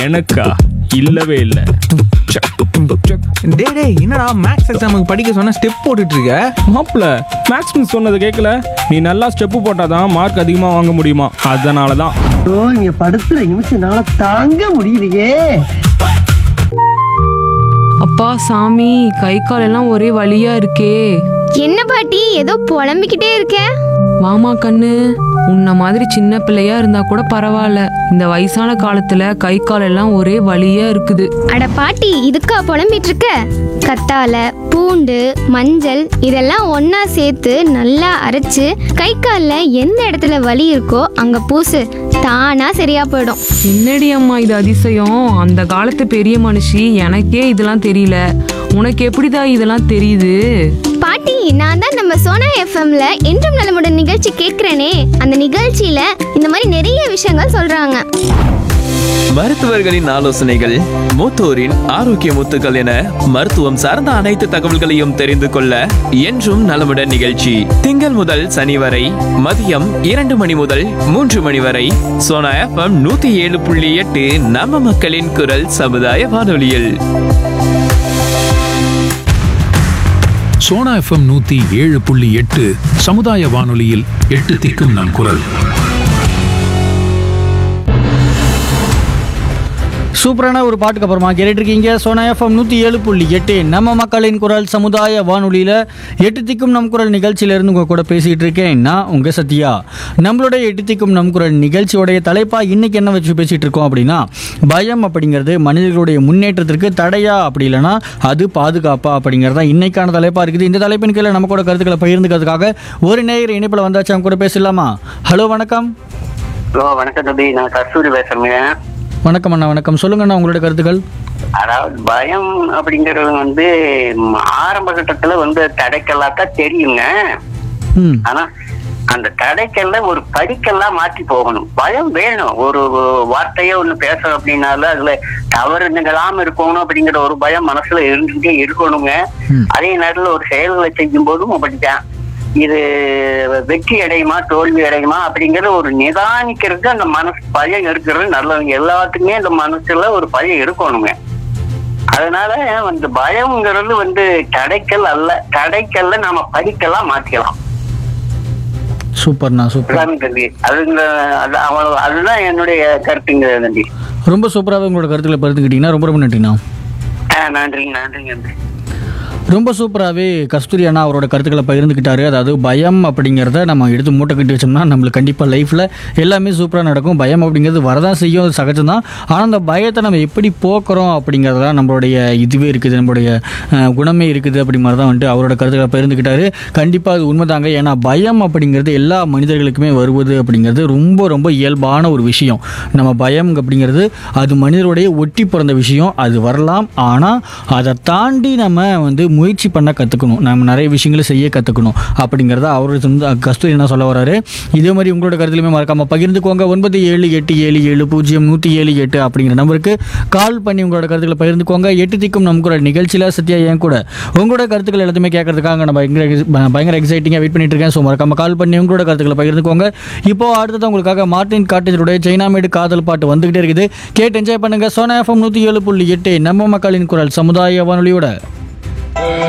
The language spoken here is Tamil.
எனக்கா இல்லவே இல்லை டே டேய் என்னடா மேக்ஸ் எக்ஸாமுக்கு படிக்க சொன்னா ஸ்டெப் போட்டுட்டு இருக்க மாப்பிள மேக்ஸ் மிஸ் சொன்னது கேட்கல நீ நல்லா ஸ்டெப்பு போட்டாதான் மார்க் அதிகமாக வாங்க முடியுமா அதனால தான் ஐயோ இங்க படுத்துற நிமிஷம்னால தாங்க முடியலையே அப்பா சாமி கை கால் எல்லாம் ஒரே வலியா இருக்கே என்ன பாட்டி ஏதோ புலம்பிக்கிட்டே இருக்க வாமா கண்ணு உன்ன மாதிரி சின்ன பிள்ளையா இருந்தா கூட பரவாயில்ல இந்த வயசான காலத்துல கை கால் எல்லாம் ஒரே வலியா இருக்குது அட பாட்டி இதுக்கா புலம்பிட்டு இருக்க கத்தால பூண்டு மஞ்சள் இதெல்லாம் ஒண்ணா சேர்த்து நல்லா அரைச்சு கை காலில் எந்த இடத்துல வலி இருக்கோ அங்க பூசு தானா சரியா போயிடும் என்னடி அம்மா இது அதிசயம் அந்த காலத்து பெரிய மனுஷி எனக்கே இதெல்லாம் தெரியல உனக்கு எப்படிடா இதெல்லாம் தெரியுது பாட்டி நான் தான் நம்ம சோனா எஃப்எம்ல என்றும் நலமுடன் நிகழ்ச்சி கேட்கிறேனே அந்த நிகழ்ச்சியில இந்த மாதிரி நிறைய விஷயங்கள் சொல்றாங்க மருத்துவர்களின் ஆலோசனைகள் மூத்தோரின் ஆரோக்கிய முத்துக்கள் என மருத்துவம் சார்ந்த அனைத்து தகவல்களையும் தெரிந்து கொள்ள என்றும் நலமுடன் நிகழ்ச்சி திங்கள் முதல் சனி வரை மதியம் இரண்டு மணி முதல் மூன்று மணி வரை சோனா எஃப்எம் நூத்தி ஏழு புள்ளி எட்டு நம்ம மக்களின் குரல் சமுதாய வானொலியில் சோனா எஃப்எம் நூத்தி ஏழு புள்ளி எட்டு சமுதாய வானொலியில் எட்டு திக்கும் நம் குரல் சூப்பரான ஒரு பாட்டுக்கு அப்புறமா கேட்டுட்டு இருக்கீங்க சோனா எஃப்எம் நூற்றி ஏழு புள்ளி எட்டு நம்ம மக்களின் குரல் சமுதாய வானொலியில் எட்டு திக்கும் நம் குரல் நிகழ்ச்சியிலேருந்து உங்கள் கூட பேசிகிட்டு இருக்கேன் நான் உங்கள் சத்யா நம்மளுடைய எட்டு திக்கும் நம் குரல் நிகழ்ச்சியோடைய தலைப்பாக இன்னைக்கு என்ன வச்சு பேசிகிட்டு இருக்கோம் அப்படின்னா பயம் அப்படிங்கிறது மனிதர்களுடைய முன்னேற்றத்திற்கு தடையா அப்படி இல்லைன்னா அது பாதுகாப்பா அப்படிங்கிறது தான் இன்னைக்கான தலைப்பாக இருக்குது இந்த தலைப்பின் கீழே நம்ம கூட கருத்துக்களை பகிர்ந்துக்கிறதுக்காக ஒரு நேயர் இணைப்பில் வந்தாச்சு அவங்க கூட பேசலாமா ஹலோ வணக்கம் ஹலோ வணக்கம் தம்பி நான் கஸ்தூரி பேசுறேங்க வணக்கம் அண்ணா வணக்கம் சொல்லுங்கண்ணா உங்களுடைய கருத்துக்கள் அதாவது பயம் அப்படிங்கறது வந்து ம், ஆரம்ப கட்டத்துல வந்து தடைக்கல்லாக்கா தெரியுங்க ம் ஆனா அந்த தடைக்கல்ல ஒரு படிக்கல்லாம் மாற்றி போகணும் பயம் வேணும் ஒரு வார்த்தையே ஒண்ணு பேசுறோம் அப்படின்னாலும் அதுல தவறு நிகழாம இருக்கணும் அப்படிங்கிற ஒரு பயம் மனசுல இருந்துகிட்டே இருக்கணுங்க ம். அதே நேரத்துல ஒரு செயல்களை செய்யும் போதும் அப்படித்தான் இது வெற்றி அடையுமா தோல்வி அடையுமா அப்படிங்கிற ஒரு நிதானிக்கிறதுக்கு அந்த மனசு பயம் இருக்கிறது நல்லதுங்க எல்லாத்துக்குமே அந்த மனசுல ஒரு பயம் இருக்கணுங்க அதனால அந்த பயம்ங்கிறது வந்து தடைக்கல் அல்ல தடைக்கல்ல நாம படிக்கலாம் மாத்திக்கலாம் சூப்பர்ண்ணா சூப்பர் அதான் தம்பி அதுங்க அது அவ்வளவு அதுதான் என்னுடைய கருத்துங்க தம்பி ரொம்ப சூப்பராகவே உங்களோட கருத்துக்களை பகிர்ந்துக்கிட்டீங்கன்னா ரொம்ப ரொம்ப நன்றிண்ணா ஆ, நன்றிங்க நன்றிங்க தம்பி ரொம்ப சூப்பராகவே கஸ்தூரி அண்ணா அவரோட கருத்துக்களை பகிர்ந்துக்கிட்டாரு அதாவது பயம் அப்படிங்கிறத நம்ம எடுத்து மூட்டை கட்டி வச்சோம்னா நம்மளுக்கு கண்டிப்பாக லைஃப்பில் எல்லாமே சூப்பராக நடக்கும் பயம் அப்படிங்கிறது வரதான் செய்யும் அது சகஜம்தான் ஆனால் அந்த பயத்தை நம்ம எப்படி போக்குறோம் அப்படிங்கிறது தான் நம்மளுடைய இதுவே இருக்குது நம்மளுடைய அஹ், குணமே இருக்குது அப்படி மாதிரி தான் வந்துட்டு அவரோட கருத்துக்களை பகிர்ந்துக்கிட்டாரு கண்டிப்பாக அது உண்மைதாங்க ஏன்னா பயம் அப்படிங்கிறது எல்லா மனிதர்களுக்குமே வருவது அப்படிங்கிறது ரொம்ப ரொம்ப இயல்பான ஒரு விஷயம் நம்ம பயம் அப்படிங்கிறது அது மனிதருடைய ஒட்டி பிறந்த விஷயம் அது வரலாம் ஆனால் அதை தாண்டி நம்ம வந்து முயற்சி பண்ண கற்றுக்கணும் நம்ம நிறைய விஷயங்களை செய்ய கற்றுக்கணும் அப்படிங்கிறத அவரோட சொந்த கஸ்தூரி என்ன சொல்ல வராரு இதே மாதிரி உங்களோட கருத்துலையுமே மறக்காமல் பகிர்ந்துக்கோங்க ஒன்பது ஏழு எட்டு ஏழு ஏழு பூஜ்ஜியம் நூற்றி ஏழு எட்டு அப்படிங்கிற நம்பருக்கு கால் பண்ணி உங்களோட கருத்துக்களை பகிர்ந்துக்கோங்க எட்டு திக்கும் நம்ம கூட நிகழ்ச்சியில் சத்யா என் கூட உங்களோட கருத்துக்கள் எல்லாத்தையுமே கேட்கறதுக்காக நான் பயங்கர ex- பயங்கர எக்ஸைட்டிங்காக வெயிட் பண்ணிட்டு இருக்கேன் ஸோ மறக்காம கால் பண்ணி உங்களோட கருத்துக்களை பகிர்ந்துக்கோங்க இப்போ அடுத்தது உங்களுக்காக மார்டின் காட்டேஜருடைய சைனாமேடு காதல் பாட்டு வந்துகிட்டே இருக்குது கேட்டு என்ஜாய் பண்ணுங்க சோனா எஃப்எம் நூற்றி ஏழு புள்ளி எட்டு நம்ம மக்களின் குரல் சமுதாய வானொலியோட